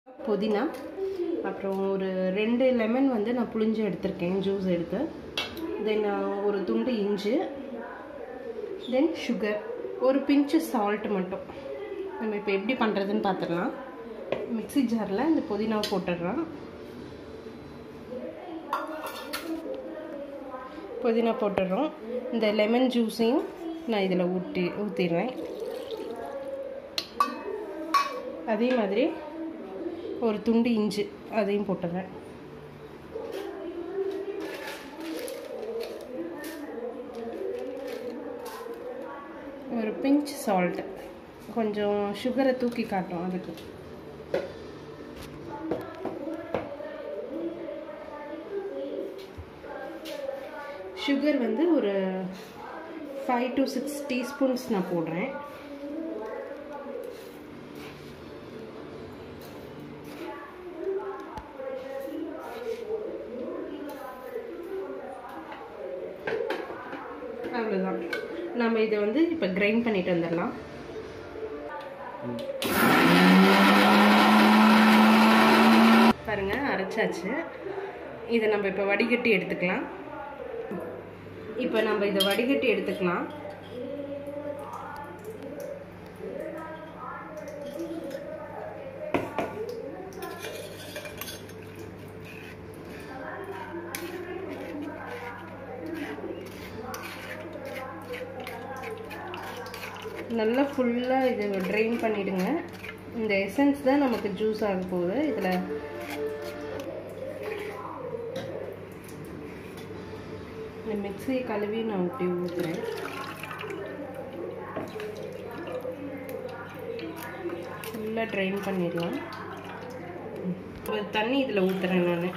புதினா அப்புறம் ஒரு ரெண்டு லெமன் வந்து நான் புளிஞ்சு எடுத்திருக்கேன் ஜூஸ் எடுத்து தென் ஒரு துண்டு இஞ்சி தென் சுகர் ஒரு பிஞ்சு சால்ட் மட்டும் நம்ம இப்போ எப்படி பண்ணுறதுன்னு பார்த்துடலாம் மிக்ஸி ஜாரில் இந்த புதினாவை போட்டுடுறோம் புதினா போட்டுடுறோம் இந்த லெமன் ஜூஸையும் நான் இதில் ஊற்றி ஊற்றிடுறேன் அதே மாதிரி ஒரு துண்டு இஞ்சி அதையும் போட்டுறேன் ஒரு பிஞ்ச் சால்ட் கொஞ்சம் சுகரை தூக்கி காட்டும் அதுக்கு சுகர் வந்து ஒரு ஃபைவ் டு சிக்ஸ் டீஸ்பூன்ஸ் நான் போடுறேன் அவ்வளோதான் நம்ம இதை வந்து இப்போ கிரைண்ட் பண்ணிட்டு வந்துடலாம் பாருங்க அரைச்சாச்சு இதை நம்ம இப்போ வடிகட்டி எடுத்துக்கலாம் இப்போ நம்ம இதை வடிகட்டி எடுத்துக்கலாம் நல்லா ஃபுல்லாக இதை ட்ரெயின் பண்ணிவிடுங்க இந்த எசன்ஸ் தான் நமக்கு ஜூஸ் ஆக போகுது இதில் இந்த மிக்ஸி கழுவி நான் ஊற்றி ஊற்றுறேன் ஃபுல்லாக ட்ரெயின் பண்ணிடலாம் ஒரு தண்ணி இதில் ஊற்றுறேன் நான்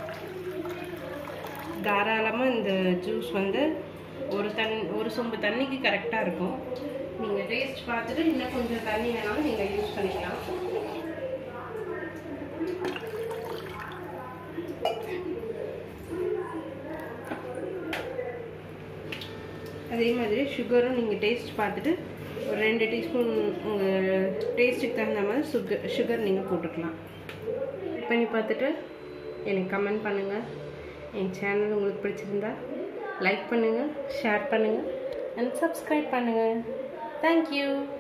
தாராளமாக இந்த ஜூஸ் வந்து ஒரு தண் ஒரு சொம்பு தண்ணிக்கு கரெக்டாக இருக்கும் நீங்கள் டேஸ்ட் பார்த்துட்டு இன்னும் கொஞ்சம் தண்ணி வேணாலும் நீங்கள் யூஸ் பண்ணிக்கலாம் அதே மாதிரி சுகரும் நீங்கள் டேஸ்ட் பார்த்துட்டு ஒரு ரெண்டு டீஸ்பூன் உங்கள் டேஸ்ட்டுக்கு தகுந்த மாதிரி சுகர் சுகர் நீங்கள் போட்டுக்கலாம் பண்ணி பார்த்துட்டு எனக்கு கமெண்ட் பண்ணுங்கள் என் சேனல் உங்களுக்கு பிடிச்சிருந்தா லைக் பண்ணுங்கள் ஷேர் பண்ணுங்கள் அண்ட் சப்ஸ்கிரைப் பண்ணுங்கள் தேங்க்யூ